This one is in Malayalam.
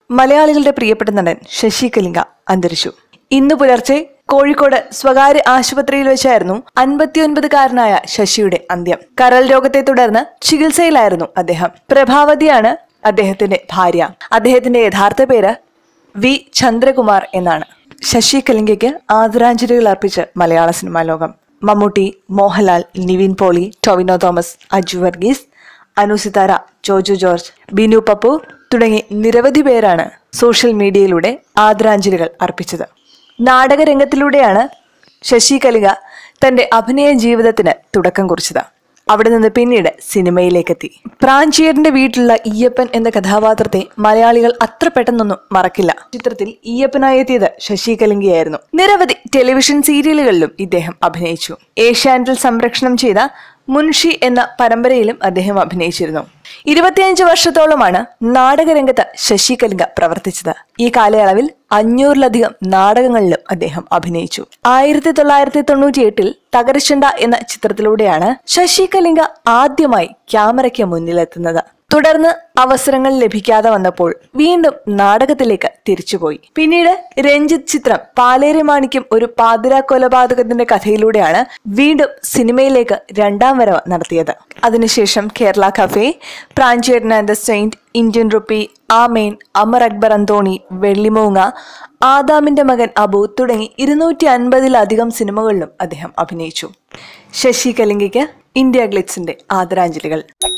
മലയാളികളുടെ പ്രിയപ്പെട്ട നടൻ ശശി കലിംഗ അന്തരിച്ചു ഇന്ന് പുലർച്ചെ കോഴിക്കോട് സ്വകാര്യ ആശുപത്രിയിൽ വെച്ചായിരുന്നു അൻപത്തിയൊൻപതുകാരനായ ശശിയുടെ അന്ത്യം കരൾ രോഗത്തെ തുടർന്ന് ചികിത്സയിലായിരുന്നു അദ്ദേഹം പ്രഭാവതിയാണ് അദ്ദേഹത്തിന്റെ ഭാര്യ അദ്ദേഹത്തിന്റെ യഥാർത്ഥ പേര് വി ചന്ദ്രകുമാർ എന്നാണ് ശശി കലിംഗയ്ക്ക് ആദരാഞ്ജലികൾ അർപ്പിച്ച് മലയാള സിനിമാ ലോകം മമ്മൂട്ടി മോഹൻലാൽ നിവിൻ പോളി ടൊവിനോ തോമസ് അജു വർഗീസ് അനുസിതാര ജോജു ജോർജ് ബിനു പപ്പു തുടങ്ങി നിരവധി പേരാണ് സോഷ്യൽ മീഡിയയിലൂടെ ആദരാഞ്ജലികൾ അർപ്പിച്ചത് നാടകരംഗത്തിലൂടെയാണ് ശശി കലിക തന്റെ അഭിനയ ജീവിതത്തിന് തുടക്കം കുറിച്ചത് അവിടെ നിന്ന് പിന്നീട് സിനിമയിലേക്കെത്തി പ്രാഞ്ചിയറിന്റെ വീട്ടിലുള്ള ഈയപ്പൻ എന്ന കഥാപാത്രത്തെ മലയാളികൾ അത്ര പെട്ടെന്നൊന്നും മറക്കില്ല ചിത്രത്തിൽ ഈയപ്പനായി എത്തിയത് ശശി കലിംഗയായിരുന്നു നിരവധി ടെലിവിഷൻ സീരിയലുകളിലും ഇദ്ദേഹം അഭിനയിച്ചു ഏഷ്യാനെറ്റിൽ സംരക്ഷണം ചെയ്ത മുൻഷി എന്ന പരമ്പരയിലും അദ്ദേഹം അഭിനയിച്ചിരുന്നു ഇരുപത്തിയഞ്ച് വർഷത്തോളമാണ് നാടകരംഗത്ത് ശശി കലിംഗ പ്രവർത്തിച്ചത് ഈ കാലയളവിൽ അഞ്ഞൂറിലധികം നാടകങ്ങളിലും അദ്ദേഹം അഭിനയിച്ചു ആയിരത്തി തൊള്ളായിരത്തി തൊണ്ണൂറ്റി എട്ടിൽ തകരശണ്ട എന്ന ചിത്രത്തിലൂടെയാണ് ശശി കലിംഗ ആദ്യമായി ക്യാമറയ്ക്ക് മുന്നിലെത്തുന്നത് തുടർന്ന് അവസരങ്ങൾ ലഭിക്കാതെ വന്നപ്പോൾ വീണ്ടും നാടകത്തിലേക്ക് തിരിച്ചുപോയി പിന്നീട് രഞ്ജിത്ത് ചിത്രം പാലേരി മാണിക്യം ഒരു പാതിര കൊലപാതകത്തിന്റെ കഥയിലൂടെയാണ് വീണ്ടും സിനിമയിലേക്ക് രണ്ടാം വരവ് നടത്തിയത് അതിനുശേഷം Kerala cafe Pranchiyettan and the saint Indian rupee amen Amar Akbar Anthony Vellimoonga ആദാമിന്റെ മകൻ അബു തുടങ്ങി ഇരുന്നൂറ്റി അൻപതിലധികം സിനിമകളിലും അദ്ദേഹം അഭിനയിച്ചു ശശി കലിംഗയ്ക്ക് ഇന്ത്യ ഗ്ലിറ്റ്സിന്റെ ആദരാഞ്ജലികൾ